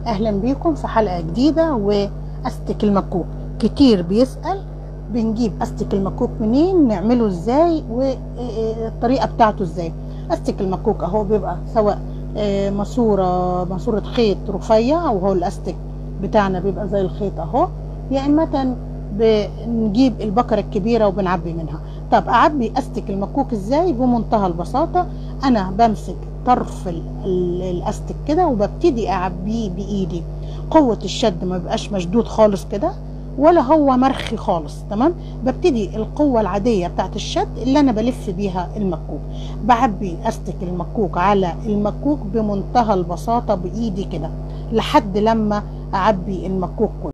اهلا بيكم في حلقه جديده واستك المكوك كتير بيسال بنجيب استك المكوك منين نعمله ازاي والطريقه بتاعته ازاي استك المكوك اهو بيبقى سواء آه، ماسوره ماسوره خيط رفيع او هو الاستك بتاعنا بيبقى زي الخيط اهو يا اما بنجيب البكره الكبيره وبنعبي منها طب اعبي استك المكوك ازاي بمنتهى البساطه انا بمسك طرف ال- ال- الاستك كده وببتدي اعبيه بايدي قوه الشد ما بيبقاش مشدود خالص كده ولا هو مرخي خالص تمام ببتدي القوه العاديه بتاعت الشد اللي انا بلف بيها المكوك بعبي استك المكوك على المكوك بمنتهى البساطه بايدي كده لحد لما اعبي المكوك كله